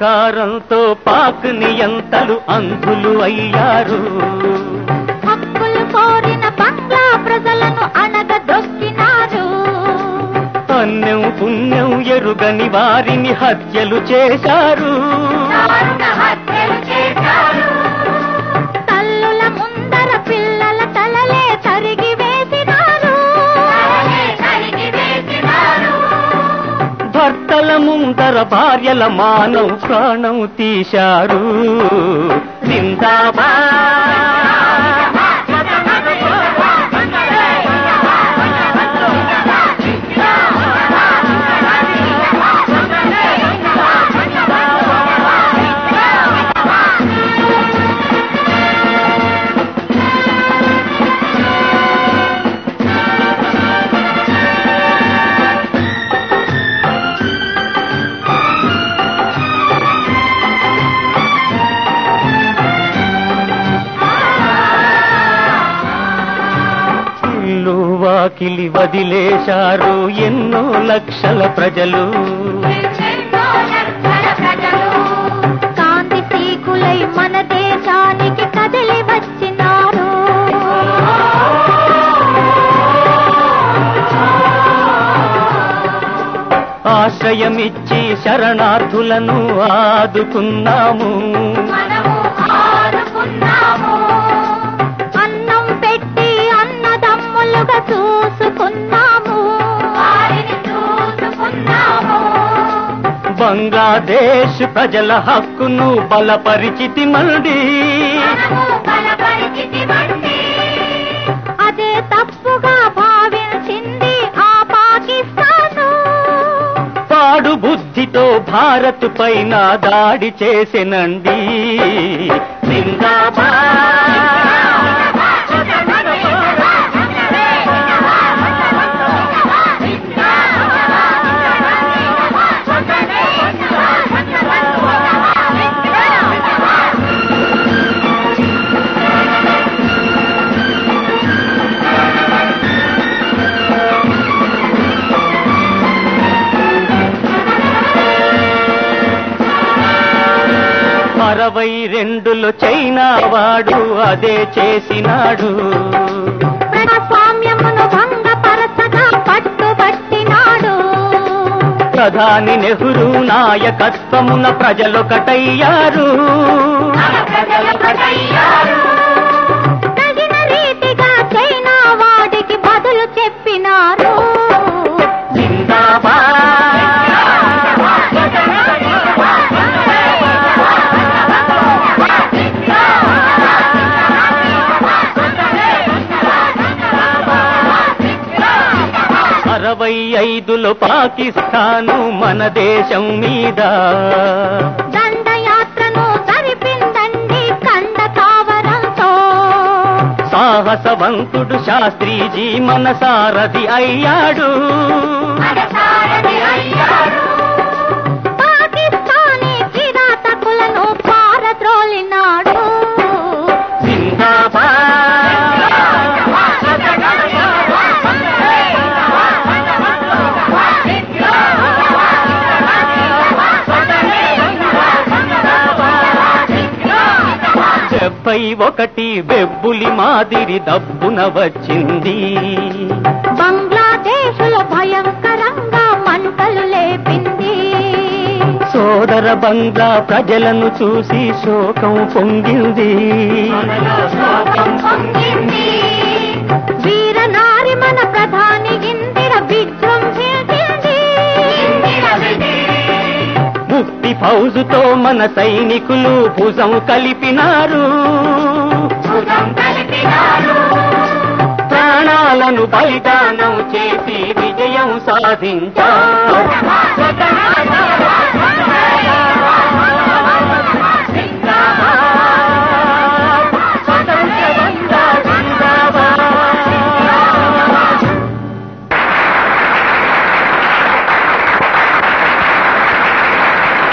అహంకారంతో పాక్ నియంతలు అంధులు అయ్యారు హక్కులు కోరిన బంగ్లా ప్రజలను అణగదొక్కినారు అన్యం పుణ్యం ఎరుగని వారిని హత్యలు చేశారు తల్లుల ముందర పిల్లల తలలే తరిగి వేసినారు భర్తల ముందర భార్యల మానవ ప్రాణం తీశారు ఇల్లు వాకిలి వదిలేశారు ఎన్నో లక్షల ప్రజలు కాంతి సీకులై మన దేశానికి కదిలి వచ్చినారు ఆశ్రయమిచ్చి శరణార్థులను ఆదుకున్నాము అన్నం పెట్టి అన్నదమ్ములుగా చూసుకున్నాము బంగ్లాదేశ్ ప్రజల హక్కును బలపరిచితి మళ్ళీ అదే తప్పుగా భావించింది ఆ పాకిస్తాను పాడు బుద్ధితో భారత్ పైన దాడి చేసెనండి అరవై రెండులో చైనా వాడు అదే చేసినాడు ప్రజాస్వామ్యమును భంగపరచగా పట్టుబట్టినాడు ప్రధాని నెహ్రూ నాయకత్వమున ప్రజలొకటయ్యారు తగిన రీతిగా చైనా వాడికి బదులు చెప్పినారు అరవై ఐదులో పాకిస్తాను మన దేశం మీద దండయాత్రను జరిపిందండి కండ కావరంతో సాహసవంతుడు శాస్త్రీజీ మన సారథి అయ్యాడు పాకిస్తానీ కిరాతకులను పారద్రోలినాడు డెబ్బై ఒకటి బెబ్బులి మాదిరి దబ్బున వచ్చింది బంగ్లాదేశ్ లో భయంకరంగా మంటలు లేపింది సోదర బంగ్లా ప్రజలను చూసి శోకం పొంగింది వీర నారి మన ప్రధాని ఇందిర విజృంభించింది ముక్తి ఫౌజుతో మన సైనికులు భుజం కలిపినారు ప్రాణాలను బలిదానం చేసి విజయం సాధించారు